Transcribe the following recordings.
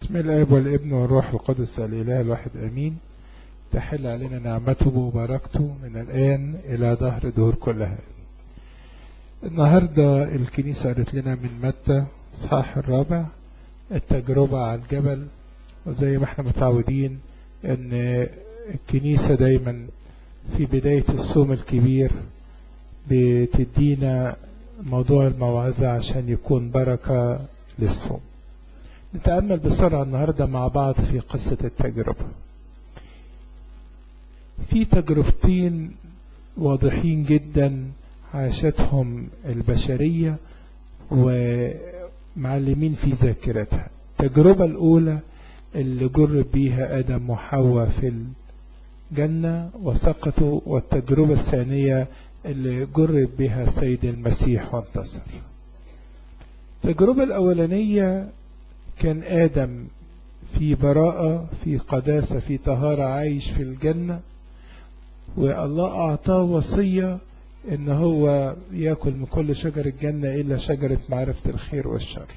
بسم الله والابن والروح القدس الإله الواحد أمين تحل علينا نعمته وبركته من الآن إلى ظهر دور كلها النهاردة الكنيسة قالت لنا من متى صحاح الرابع التجربة على الجبل وزي ما احنا متعودين ان الكنيسة دايما في بداية الصوم الكبير بتدينا موضوع الموعظة عشان يكون بركة للصوم نتأمل بسرعة النهاردة مع بعض في قصة التجربة في تجربتين واضحين جدا عاشتهم البشرية ومعلمين في ذاكرتها التجربة الأولى اللي جرب بيها آدم وحواء في الجنة وسقطوا والتجربة الثانية اللي جرب بها السيد المسيح وانتصر التجربة الأولانية كان آدم في براءة في قداسة في طهارة عايش في الجنة والله أعطاه وصية إن هو يأكل من كل شجر الجنة إلا شجرة معرفة الخير والشر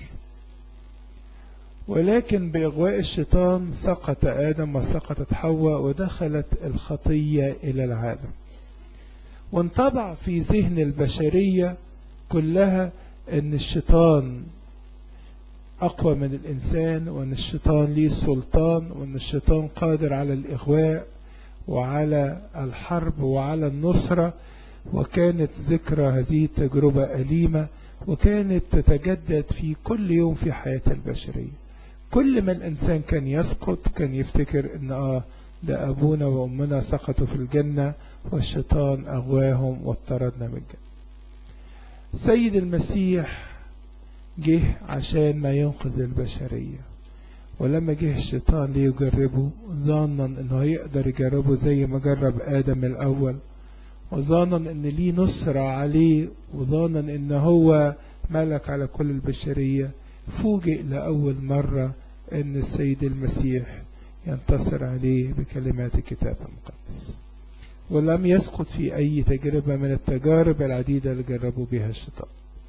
ولكن بإغواء الشيطان سقط آدم وسقطت حواء ودخلت الخطية إلى العالم وانطبع في ذهن البشرية كلها أن الشيطان أقوى من الإنسان وأن الشيطان ليه سلطان وأن الشيطان قادر على الإغواء وعلى الحرب وعلى النصرة وكانت ذكرى هذه التجربة أليمة وكانت تتجدد في كل يوم في حياة البشرية كل ما الإنسان كان يسقط كان يفتكر أن آه ده أبونا وأمنا سقطوا في الجنة والشيطان أغواهم واطردنا من الجنة سيد المسيح جه عشان ما ينقذ البشرية ولما جه الشيطان ليجربه ظانا انه يقدر يجربه زي ما جرب آدم الأول وظانا ان ليه نصرة عليه وظانا ان هو ملك على كل البشرية فوجئ لأول مرة ان السيد المسيح ينتصر عليه بكلمات الكتاب المقدس ولم يسقط في أي تجربة من التجارب العديدة اللي جربوا بها الشيطان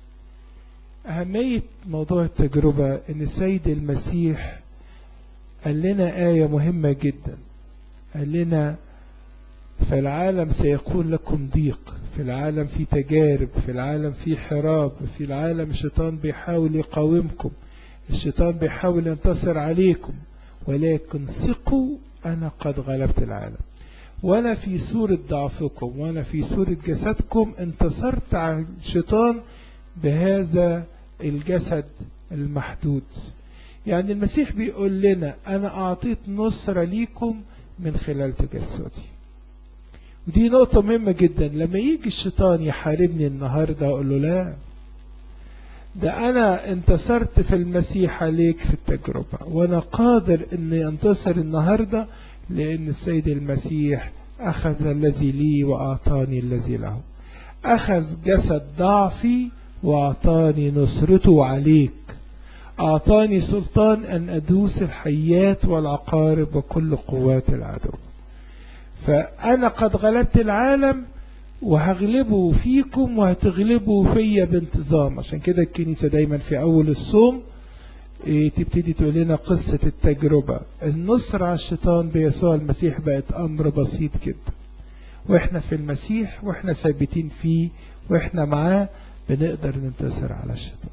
أهمية موضوع التجربة أن السيد المسيح قال لنا آية مهمة جدا قال لنا في العالم سيكون لكم ضيق في العالم في تجارب في العالم في حراب في العالم الشيطان بيحاول يقاومكم الشيطان بيحاول ينتصر عليكم ولكن ثقوا أنا قد غلبت العالم ولا في سورة ضعفكم ولا في سورة جسدكم انتصرت على الشيطان بهذا الجسد المحدود يعني المسيح بيقول لنا أنا أعطيت نصرة ليكم من خلال تجسدي ودي نقطة مهمة جدا لما يجي الشيطان يحاربني النهاردة أقول له لا ده أنا انتصرت في المسيح عليك في التجربة وأنا قادر أني أنتصر النهاردة لأن السيد المسيح أخذ الذي لي وأعطاني الذي له أخذ جسد ضعفي وأعطاني نصرته عليك أعطاني سلطان أن أدوس الحيات والعقارب وكل قوات العدو فأنا قد غلبت العالم وهغلبه فيكم وهتغلبوا فيا بانتظام عشان كده الكنيسة دايما في أول الصوم تبتدي تقول لنا قصة التجربة النصر على الشيطان بيسوع المسيح بقت أمر بسيط جدا وإحنا في المسيح وإحنا ثابتين فيه وإحنا معاه بنقدر ننتصر على الشيطان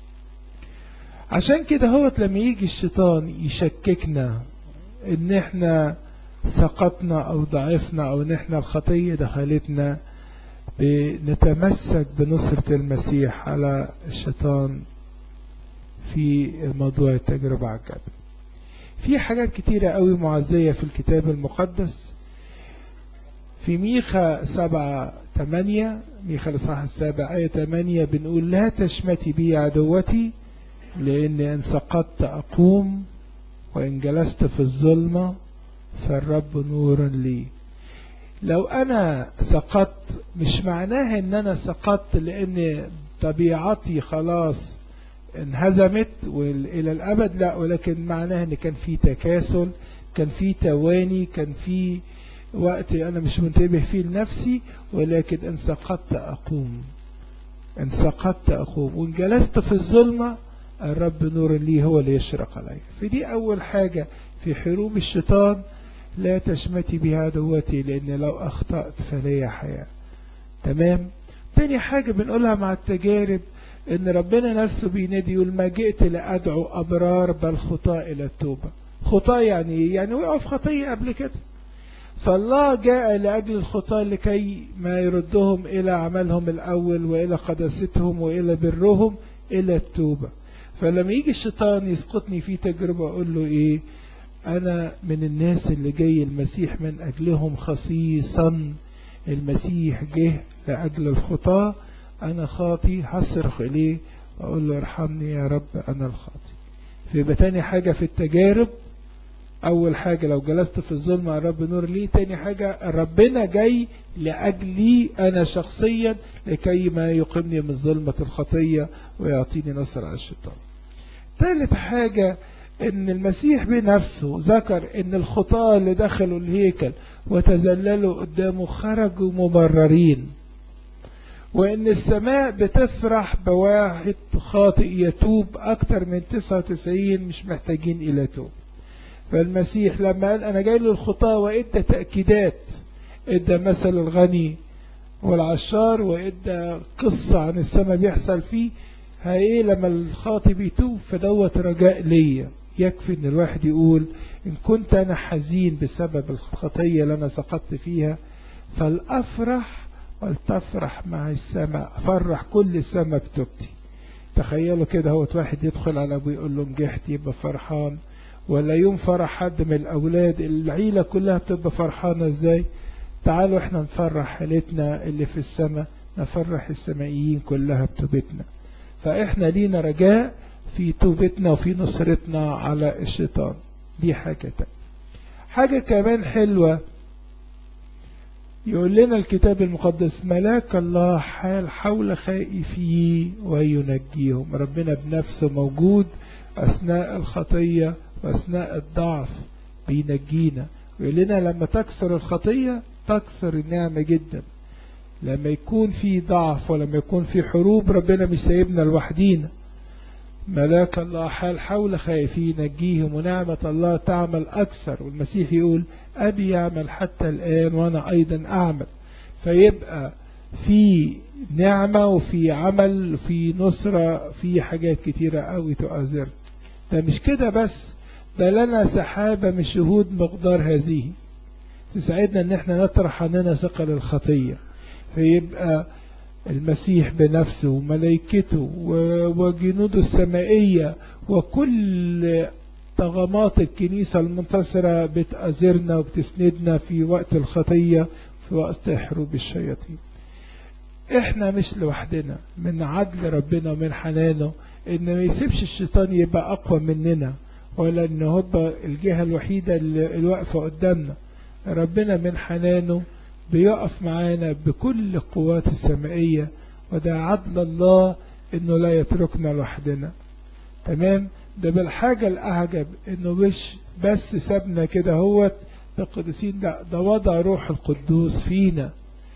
عشان كده هو لما يجي الشيطان يشككنا ان احنا سقطنا او ضعفنا او ان احنا الخطية دخلتنا بنتمسك بنصرة المسيح على الشيطان في موضوع التجربة على الجبل في حاجات كتيرة قوي معزية في الكتاب المقدس في ميخا سبعة تمانية ميخا الإصحاح السابع آية تمانية بنقول لا تشمتي بي عدوتي لأن إن سقطت أقوم وإن جلست في الظلمة فالرب نور لي لو أنا سقطت مش معناها إن أنا سقطت لأن طبيعتي خلاص انهزمت إلى الأبد لا ولكن معناها إن كان في تكاسل كان في تواني كان في وقت أنا مش منتبه فيه لنفسي ولكن إن سقطت أقوم إن سقطت أقوم وإن جلست في الظلمة الرب نور لي هو اللي يشرق عليك فدي أول حاجة في حروب الشيطان لا تشمتي بها عدوتي لأن لو أخطأت فلي حياة تمام تاني حاجة بنقولها مع التجارب ان ربنا نفسه بينادي يقول ما جئت لأدعو أبرار بل خطاة إلى التوبة خطاة يعني ايه؟ يعني وقعوا في خطية قبل كده فالله جاء لأجل الخطاة لكي ما يردهم إلى عملهم الأول وإلى قداستهم وإلى برهم إلى التوبة فلما يجي الشيطان يسقطني في تجربة أقول له إيه أنا من الناس اللي جاي المسيح من أجلهم خصيصا المسيح جه لأجل الخطاة أنا خاطي هصرخ إليه وأقول له ارحمني يا رب أنا الخاطي فيبقى تاني حاجة في التجارب أول حاجة لو جلست في الظلم الرب نور لي تاني حاجة ربنا جاي لأجلي أنا شخصيا لكي ما يقيمني من ظلمة الخطية ويعطيني نصر على الشيطان ثالث حاجة ان المسيح بنفسه ذكر ان الخطاة اللي دخلوا الهيكل وتذللوا قدامه خرجوا مبررين وان السماء بتفرح بواحد خاطئ يتوب اكتر من 99 مش محتاجين الى توب فالمسيح لما قال انا جاي للخطاة وادى تأكيدات ادى مثل الغني والعشار وادى قصة عن السماء بيحصل فيه ايه لما الخاطئ بيتوب فدوت رجاء ليا يكفي ان الواحد يقول ان كنت انا حزين بسبب الخطية اللي انا سقطت فيها فالافرح ولتفرح مع السماء فرح كل السماء بتوبتي تخيلوا كده هو واحد يدخل على ابوه يقول له نجحت يبقى فرحان ولا يوم فرح حد من الاولاد العيلة كلها بتبقى فرحانة ازاي تعالوا احنا نفرح عيلتنا اللي في السماء نفرح السمائيين كلها بتوبتنا فاحنا لينا رجاء في توبتنا وفي نصرتنا على الشيطان دي حاجة تانية حاجة كمان حلوة يقول لنا الكتاب المقدس ملاك الله حال حول خائفيه وينجيهم ربنا بنفسه موجود أثناء الخطية وأثناء الضعف بينجينا يقول لنا لما تكثر الخطية تكثر النعمة جدا لما يكون في ضعف ولما يكون في حروب ربنا مش سايبنا لوحدينا ملاك الله حال حول خائفين نجيهم ونعمة الله تعمل أكثر والمسيح يقول أبي يعمل حتى الآن وأنا أيضا أعمل فيبقى في نعمة وفي عمل في نصرة في حاجات كتيرة قوي تؤذر ده مش كده بس ده لنا سحابة من شهود مقدار هذه تساعدنا ان احنا نطرح عننا ثقل الخطية فيبقى المسيح بنفسه وملائكته وجنوده السمائية وكل طغمات الكنيسة المنتصرة بتأذرنا وبتسندنا في وقت الخطية في وقت حروب الشياطين احنا مش لوحدنا من عدل ربنا ومن حنانه ان ما يسيبش الشيطان يبقى اقوى مننا ولا ان هو الجهة الوحيدة اللي واقفة قدامنا ربنا من حنانه بيقف معانا بكل القوات السمائية وده عدل الله انه لا يتركنا لوحدنا تمام ده بالحاجة الاعجب انه مش بس سابنا كده هوت القديسين ده, ده وضع روح القدوس فينا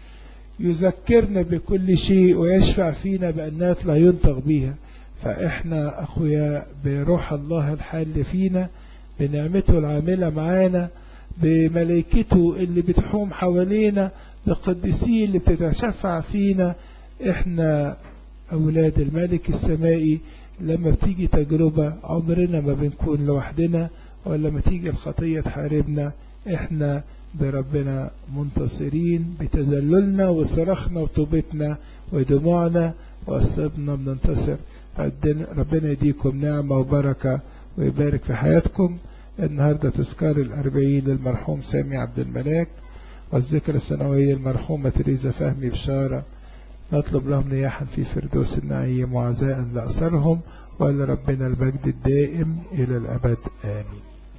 يذكرنا بكل شيء ويشفع فينا بأنات لا ينطق بها فإحنا أخويا بروح الله الحال فينا بنعمته العاملة معانا بملائكته اللي بتحوم حوالينا بقدسيه اللي بتتشفع فينا احنا اولاد الملك السمائي لما بتيجي تجربة عمرنا ما بنكون لوحدنا ولما تيجي الخطية تحاربنا احنا بربنا منتصرين بتذللنا وصرخنا وتوبتنا ودموعنا وأصبنا بننتصر ربنا يديكم نعمة وبركة ويبارك في حياتكم النهاردة تذكار الأربعين للمرحوم سامي عبد الملاك والذكرى السنوية المرحومة تريزا فهمي بشارة نطلب لهم نياحا في فردوس النعيم وعزاء لأسرهم ولربنا المجد الدائم إلى الأبد آمين